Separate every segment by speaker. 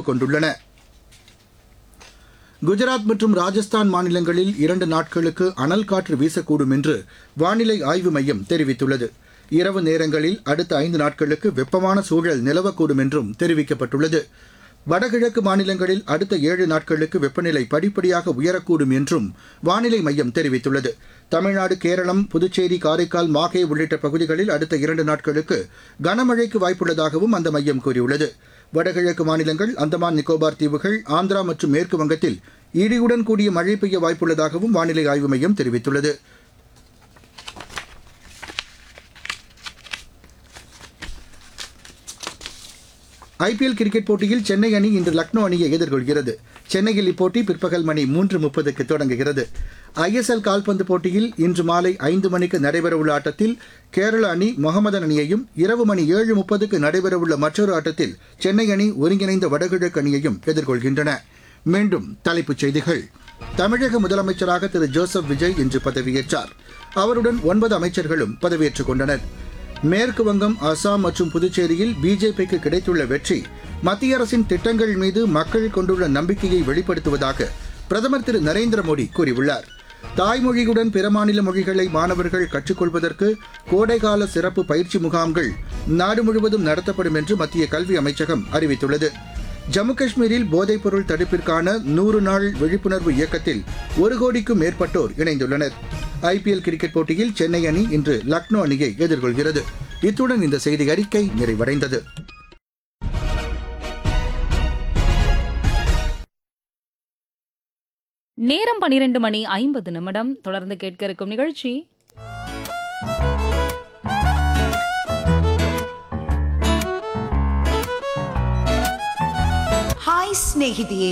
Speaker 1: ஒப்புக் கொண்டுள்ளன குஜராத் மற்றும் ராஜஸ்தான் மாநிலங்களில் இரண்டு நாட்களுக்கு அனல் காற்று வீசக்கூடும் என்று வானிலை ஆய்வு மையம் தெரிவித்துள்ளது இரவு நேரங்களில் அடுத்த ஐந்து நாட்களுக்கு வெப்பமான சூழல் நிலவக்கூடும் என்றும் தெரிவிக்கப்பட்டுள்ளது வடகிழக்கு மாநிலங்களில் அடுத்த ஏழு நாட்களுக்கு வெப்பநிலை படிப்படியாக உயரக்கூடும் என்றும் வானிலை மையம் தெரிவித்துள்ளது தமிழ்நாடு கேரளம் புதுச்சேரி காரைக்கால் மாஹே உள்ளிட்ட பகுதிகளில் அடுத்த இரண்டு நாட்களுக்கு கனமழைக்கு வாய்ப்புள்ளதாகவும் அந்த மையம் கூறியுள்ளது வடகிழக்கு மாநிலங்கள் அந்தமான் நிக்கோபார் தீவுகள் ஆந்திரா மற்றும் மேற்கு வங்கத்தில் இடியுடன் கூடிய மழை பெய்ய வாய்ப்புள்ளதாகவும் வானிலை ஆய்வு மையம் தெரிவித்துள்ளது ஐபிஎல் கிரிக்கெட் போட்டியில் சென்னை அணி இன்று லக்னோ அணியை எதிர்கொள்கிறது சென்னையில் இப்போட்டி பிற்பகல் மணி மூன்று முப்பதுக்கு தொடங்குகிறது ஐஎஸ்எல் கால்பந்து போட்டியில் இன்று மாலை ஐந்து மணிக்கு நடைபெறவுள்ள ஆட்டத்தில் கேரள அணி முகமதன் அணியையும் இரவு மணி ஏழு முப்பதுக்கு நடைபெறவுள்ள மற்றொரு ஆட்டத்தில் சென்னை அணி ஒருங்கிணைந்த வடகிழக்கு அணியையும் எதிர்கொள்கின்றன மீண்டும் தலைப்புச் செய்திகள் தமிழக முதலமைச்சராக திரு ஜோசப் விஜய் இன்று பதவியேற்றார் அவருடன் ஒன்பது அமைச்சர்களும் பதவியேற்றுக் கொண்டனர் மேற்கு வங்கம் அசாம் மற்றும் புதுச்சேரியில் பிஜேபிக்கு கிடைத்துள்ள வெற்றி மத்திய அரசின் திட்டங்கள் மீது மக்கள் கொண்டுள்ள நம்பிக்கையை வெளிப்படுத்துவதாக பிரதமர் திரு நரேந்திர மோடி கூறியுள்ளார் தாய்மொழியுடன் பிற மாநில மொழிகளை மாணவர்கள் கற்றுக்கொள்வதற்கு கோடைகால சிறப்பு பயிற்சி முகாம்கள் நாடு முழுவதும் நடத்தப்படும் என்று மத்திய கல்வி அமைச்சகம் அறிவித்துள்ளது ஜம்மு காஷ்மீரில் போதைப்பொருள் தடுப்பிற்கான நூறு நாள் விழிப்புணர்வு இயக்கத்தில் ஒரு கோடிக்கும் மேற்பட்டோர் இணைந்துள்ளனர் ஐபிஎல் கிரிக்கெட் போட்டியில் சென்னை அணி இன்று லக்னோ அணியை எதிர்கொள்கிறது இத்துடன் இந்த செய்தி அறிக்கை நிறைவடைந்தது
Speaker 2: நேரம் பனிரெண்டு மணி ஐம்பது நிமிடம் தொடர்ந்து கேட்க இருக்கும் நிகழ்ச்சி
Speaker 3: ಹಾಯ್ ಸ್ನೇಹಿತೆಯೇ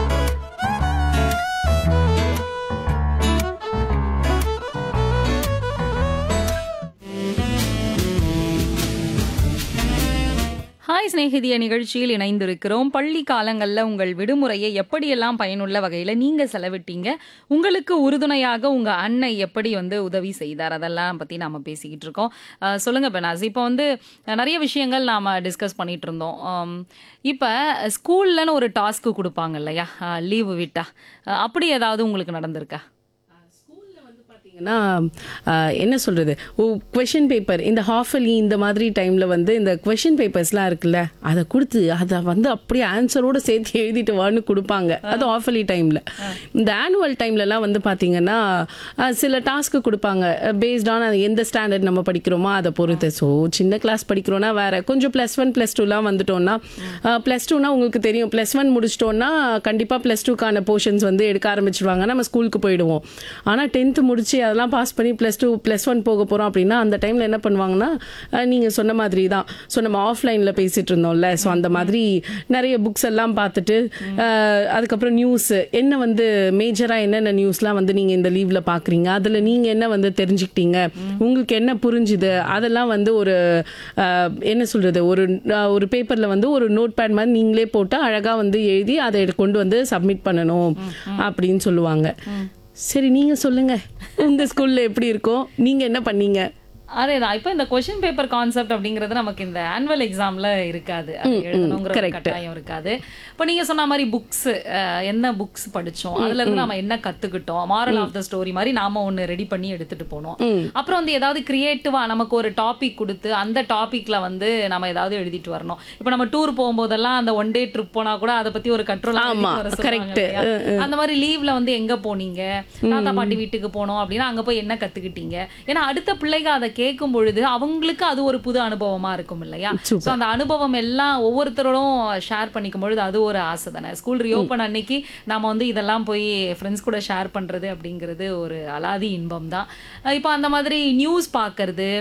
Speaker 2: ஹாய் சிநேகிதிய நிகழ்ச்சியில் இணைந்திருக்கிறோம் பள்ளி காலங்களில் உங்கள் விடுமுறையை எப்படியெல்லாம் பயனுள்ள வகையில் நீங்கள் செலவிட்டீங்க உங்களுக்கு உறுதுணையாக உங்கள் அன்னை எப்படி வந்து உதவி செய்தார் அதெல்லாம் பற்றி நாம் பேசிக்கிட்டு இருக்கோம் அஹ், சொல்லுங்க பெனாஸ் இப்போ வந்து அஹ், நிறைய விஷயங்கள் நாம் டிஸ்கஸ் பண்ணிட்டு இருந்தோம் ஆம், இப்போ ஸ்கூல்லன்னு ஒரு டாஸ்க்கு கொடுப்பாங்க இல்லையா லீவு விட்டா அஹ், அப்படி ஏதாவது உங்களுக்கு நடந்திருக்கா
Speaker 4: பார்த்தீங்கன்னா ஆஹ், என்ன சொல்றது ஓ கொஷின் பேப்பர் இந்த ஹாஃபலி இந்த மாதிரி டைம்ல வந்து இந்த கொஷின் பேப்பர்ஸ்லாம் இருக்குல்ல அதை கொடுத்து அதை வந்து அப்படியே ஆன்சரோட சேர்த்து எழுதிட்டு வான்னு கொடுப்பாங்க அது ஹாஃபலி டைம்ல இந்த ஆனுவல் டைம்லலாம் வந்து பார்த்தீங்கன்னா ஆஹ், சில டாஸ்க்கு கொடுப்பாங்க பேஸ்ட் ஆன் எந்த ஸ்டாண்டர்ட் நம்ம படிக்கிறோமோ அதை பொறுத்து ஸோ சின்ன கிளாஸ் படிக்கிறோன்னா வேற கொஞ்சம் ப்ளஸ் ஒன் ப்ளஸ் டூலாம் வந்துட்டோம்னா ப்ளஸ் டூனா உங்களுக்கு தெரியும் ப்ளஸ் ஒன் முடிச்சிட்டோம்னா கண்டிப்பாக ப்ளஸ் டூக்கான போர்ஷன்ஸ் வந்து எடுக்க ஆரம்பிச்சிருவாங்க நம்ம ஸ்கூலுக்கு போயிடுவோம் ஆனால் டென்த்து முடிச்சு அதெல்லாம் பாஸ் பண்ணி ப்ளஸ் டூ ப்ளஸ் ஒன் போக போகிறோம் அப்படின்னா அந்த டைமில் என்ன பண்ணுவாங்கன்னா நீங்கள் சொன்ன மாதிரி தான் ஸோ நம்ம ஆஃப்லைனில் பேசிகிட்டு இருந்தோம்ல ஸோ அந்த மாதிரி நிறைய புக்ஸ் எல்லாம் பார்த்துட்டு அஹ், அதுக்கப்புறம் நியூஸ் என்ன வந்து மேஜராக என்னென்ன நியூஸ்லாம் வந்து நீங்கள் இந்த லீவில் பார்க்குறீங்க அதில் நீங்கள் என்ன வந்து தெரிஞ்சுக்கிட்டீங்க உங்களுக்கு என்ன புரிஞ்சுது அதெல்லாம் வந்து ஒரு அஹ், என்ன சொல்கிறது ஒரு அஹ், ஒரு பேப்பரில் வந்து ஒரு நோட் பேட் மாதிரி நீங்களே போட்டு அழகாக வந்து எழுதி அதை கொண்டு வந்து சப்மிட் பண்ணணும் அப்படின்னு சொல்லுவாங்க சரி நீங்க சொல்லுங்க உங்க ஸ்கூல்ல எப்படி இருக்கும் நீங்க என்ன பண்ணீங்க
Speaker 2: அதேதான் இப்போ இந்த கொஷின் பேப்பர் கான்செப்ட் அப்படிங்கிறது நமக்கு இந்த ஆனுவல் எக்ஸாம்ல இருக்காது அது எழுதணுங்கிற ஒரு
Speaker 4: correct.
Speaker 2: கட்டாயம் இருக்காது இப்போ நீங்க சொன்ன மாதிரி புக்ஸ் என்ன புக்ஸ் படிச்சோம் அதுல இருந்து நம்ம என்ன கத்துக்கிட்டோம் மாரல் ஆஃப் த ஸ்டோரி மாதிரி நாம ஒன்னு ரெடி பண்ணி எடுத்துட்டு போனோம் அப்புறம் வந்து ஏதாவது கிரியேட்டிவா நமக்கு ஒரு டாபிக் கொடுத்து அந்த டாபிக்ல வந்து நம்ம ஏதாவது எழுதிட்டு வரணும் இப்போ நம்ம டூர் போகும்போதெல்லாம் அந்த ஒன் டே ட்ரிப் போனா கூட அதை பத்தி ஒரு கண்ட்ரோல்
Speaker 4: ஆமா, correct.
Speaker 2: அந்த மாதிரி லீவ்ல வந்து எங்க போனீங்க தாத்தா பாட்டி வீட்டுக்கு போனோம் அப்படின்னா அங்க போய் என்ன கத்துக்கிட்டீங்க ஏன்னா அடுத்த பிள்ளைங்க அதை கேட்கும் பொழுது அவங்களுக்கு அது ஒரு புது அனுபவமா இருக்கும் இல்லையா
Speaker 4: Super.
Speaker 2: ஸோ அந்த அனுபவம் எல்லாம் ஒவ்வொருத்தரோடும் ஷேர் பண்ணிக்கும் பொழுது அது ஒரு ஆசை தானே ஸ்கூல் ரீஓப்பன் அன்னைக்கு நாம வந்து இதெல்லாம் போய் ஃப்ரெண்ட்ஸ் கூட ஷேர் பண்றது அப்படிங்கிறது ஒரு அலாதி இன்பம் தான் அஹ் இப்போ அந்த மாதிரி நியூஸ் பார்க்கறது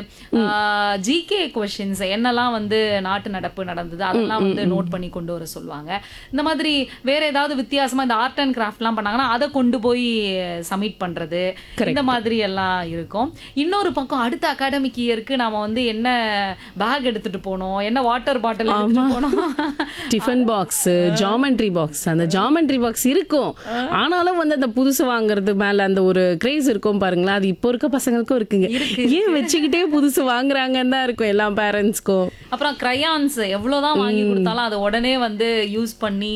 Speaker 2: ஜிகே கொஷின்ஸ் என்னெல்லாம் வந்து நாட்டு நடப்பு நடந்தது அதெல்லாம் வந்து நோட் பண்ணி கொண்டு வர சொல்லுவாங்க இந்த மாதிரி வேற ஏதாவது வித்தியாசமா இந்த ஆர்ட் அண்ட் கிராஃப்ட்லாம் பண்ணாங்கன்னா அதை கொண்டு போய் சப்மிட் பண்றது இந்த மாதிரி எல்லாம் இருக்கும் இன்னொரு பக்கம் அடுத்த அகாடமிக் இயருக்கு நாம வந்து என்ன பேக் எடுத்துட்டு போனோம் என்ன வாட்டர் பாட்டில் எடுத்துட்டு போனோம்
Speaker 4: டிஃபன் பாக்ஸ் ஜாமெண்ட்ரி பாக்ஸ் அந்த ஜாமெண்ட்ரி பாக்ஸ் இருக்கும் ஆனாலும் வந்து அந்த புதுசு வாங்குறது மேல அந்த ஒரு கிரேஸ் இருக்கும் பாருங்களேன் அது இப்போ இருக்க பசங்களுக்கும் இருக்குங்க ஏன் வச்சுக்கிட்டே புதுசு வாங்குறாங்கன்னு தான் இருக்கும் எல்லா பேரண்ட்ஸ்க்கும்
Speaker 2: அப்புறம் கிரையான்ஸ் எவ்வளவுதான் வாங்கி கொடுத்தாலும் அதை உடனே வந்து யூஸ் பண்ணி